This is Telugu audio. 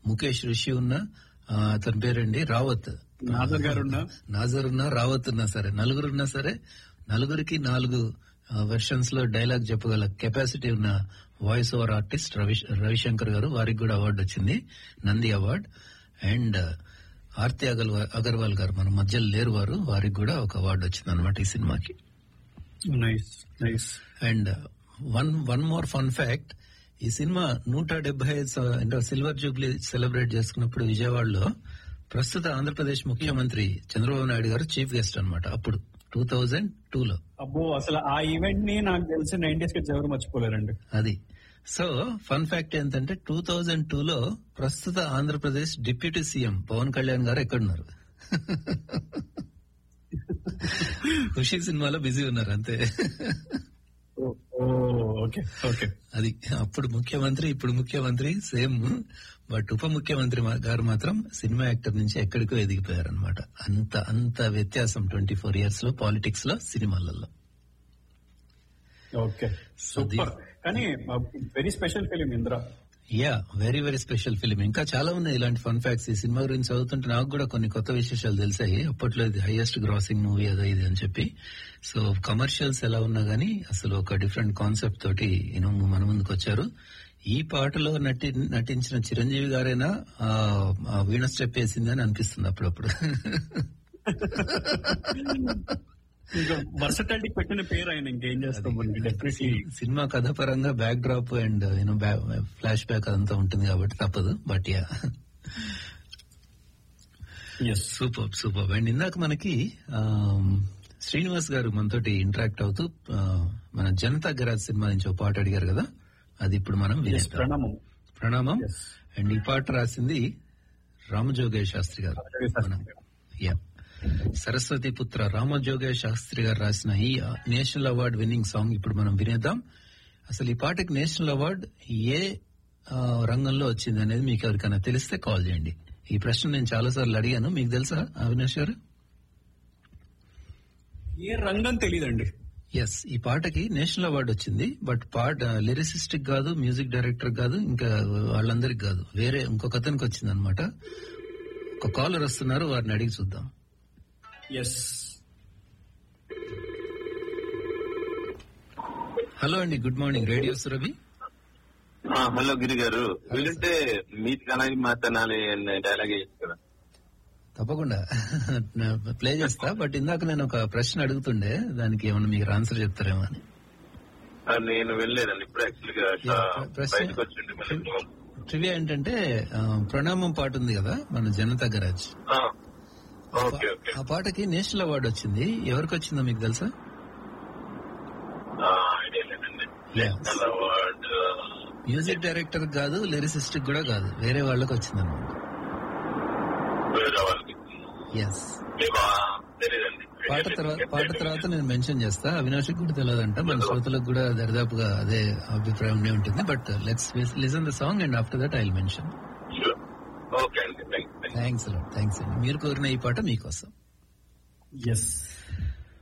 ముఖేష్ రిషి ఉన్న ఆ, అతని పేరండి రావత్ నాజర్ గారు ఉన్నా నాజర్ ఉన్నా రావత్ ఉన్నా సరే నలుగురు ఉన్నా సరే నలుగురికి నాలుగు వెర్షన్స్ లో డైలాగ్ చెప్పగల కెపాసిటీ ఉన్న voice over artist Ravi Ravishankar garu వారికి కూడా అవార్డు వచ్చింది నంది అవార్డ్ అండ్ ఆర్తి అగర్వాల్ అగర్వాల్ గారు మన మధ్యలో లేరు వారు వారికి కూడా ఒక అవార్డు వచ్చింది అనమాట ఈ సినిమాకి nice nice and one one more fun fact ఈ సినిమా నూట డెబ్బై ఐదు స- అంటే సిల్వర్ జూబ్లీ సెలబ్రేట్ చేసుకున్నప్పుడు విజయవాడలో ప్రస్తుత ఆంధ్రప్రదేశ్ ముఖ్యమంత్రి చంద్రబాబు నాయుడు గారు చీఫ్ గెస్ట్ అన్నమాట అప్పుడు టూ థౌజండ్ టూ లో అబ్బో అసలు ఆ ఈవెంట్ ని నాకు తెలిసి నైన్టీస్ కిడ్స్ ఎవరు మర్చిపోలేరండి అది సో ఫన్ ఫ్యాక్ట్ ఏంటంటే టూ థౌజండ్ టూ లో ప్రస్తుత ఆంధ్రప్రదేశ్ డిప్యూటీ సీఎం పవన్ కళ్యాణ్ గారు ఎక్కడున్నారు ఖుషి సినిమాలో బిజీ ఉన్నారు అంతే ఓకే ఓకే అది అప్పుడు ముఖ్యమంత్రి ఇప్పుడు ముఖ్యమంత్రి సేమ్ బట్ ఉప ముఖ్యమంత్రి మా- గారు మాత్రం సినిమా యాక్టర్ నుంచి ఎక్కడికో ఎదిగిపోయారు అనమాట అంత అంత వ్యత్యాసం ట్వంటీ ఫోర్ ఇయర్స్ లో పాలిటిక్స్ లో సినిమాలలో ఓకే సూపర్ కానీ very special film Indra yeah very very special film ఇంకా చాలా ఉన్నాయి ఇలాంటి ఫన్ ఫ్యాక్ట్స్ ఈ సినిమా గురించి చదువుతుంటే నాకు కూడా కొన్ని కొత్త విశేషాలు తెలిసాయి అప్పట్లో ఇది హైయెస్ట్ గ్రాసింగ్ మూవీ అదో ఇది అని చెప్పి సో కమర్షియల్స్ ఎలా ఉన్నా గానీ అసలు ఒక డిఫరెంట్ కాన్సెప్ట్ తోటి యూనో మన ముందుకు వచ్చారు ఈ పాటలో నటి నటించిన చిరంజీవి గారైనా ఆ, ఆ వీణ స్టెప్ వేసిందని అనిపిస్తుంది అప్పుడప్పుడు ఇంకా వర్సటాలిటీ పెట్టిన పేరు ఆయన ఇంకేం చేస్తాం మనకి డెఫినెట్లీ సినిమా కథ పరంగా backdrop and you know flashback అదంతా ఉంటుంది కాబట్టి తప్పదు but yeah yes super super and ఇందాక మనకి ఆమ్, శ్రీనివాస్ గారు మనతోటి ఇంటరాక్ట్ అవుతూ ఆ, మన జనతా గరాజ్ సినిమా నుంచి ఒక పాట అడిగారు కదా అది ఇప్పుడు మనం వినేద్దాం ప్రణామం ప్రణామం Yes. అండ్ ఈ పాట రాసింది రామజోగయ్య శాస్త్రి గారు మనం యా సరస్వతి పుత్ర రామజోగయ్య శాస్త్రి గారు రాసిన ఈ నేషనల్ అవార్డ్ విన్నింగ్ సాంగ్ ఇప్పుడు మనం వినేద్దాం అసలు ఈ పాటకి నేషనల్ అవార్డ్ ఏ ఆ, రంగంలో వచ్చింది అనేది మీకు ఎవరికైనా తెలిస్తే కాల్ చేయండి ఈ ప్రశ్న నేను చాలా సార్లు అడిగాను మీకు తెలుసా అవినాష్ గారు ఏ రంగం తెలియదండి ఎస్ ఈ పాటకి నేషనల్ అవార్డు వచ్చింది బట్ పాట లిరిసిస్టిక్ కాదు మ్యూజిక్ డైరెక్టర్ కాదు ఇంకా వాళ్ళందరికి కాదు వేరే ఇంకొక అతనికి వచ్చింది అనమాట ఒక కాలర్ వస్తున్నారు వారిని అడిగి చూద్దాం ఎస్ హలో అండి గుడ్ మార్నింగ్ రేడియో సురభి ఆ, హలో గిరి గారు వీలుంటే మీట్ కనగి మాట్లాడాలి అనే డైలాగ్ కదా తప్పకుండా ప్లే చేస్తా బట్ ఇందాక నేను ఒక ప్రశ్న అడుగుతుండే దానికి ఏమన్నా మీరు ఆన్సర్ చెప్తారేమో అని ఆ, నేను వెళ్ళలేదండి ఇప్పుడు యాక్చువల్ గా అట్లా Yeah, ప్రశ్న- బయటకు వచ్చింది మళ్ళీ ట్రివియా ఏంటంటే ఆ, ప్రణామం పాట ఉంది కదా మన జనతా గరాజ్ ఆ, ఓకే ఓకే ఆ పాటకి నేషనల్ అవార్డు వచ్చింది ఎవరికి వచ్చిందో మీకు తెలుసా ఆ, ఐడియా లేదండి Yeah. National award music director కాదు లిరిసిస్టిక్ కూడా కాదు వేరే వాళ్ళకి వచ్చింది అనమాట వేరే వాళ్ళకి ఎస్ మీకు ఆ, తెలీదండి పాట తర్వాత పాట తర్వాత నేను మెన్షన్ చేస్తా అవినాష్కి కూడా తెలియదంట మన శ్రోతలకు కూడా దరిదాపుగా అదే అభిప్రాయం ఉండే ఉంటుంది but let's listen the song and after that I mention Sure. Okay అండి థ్యాంక్ యూ థ్యాంక్స్ థ్యాంక్స్ అండి మీరు కోరిన ఈ పాట మీకోసం ఎస్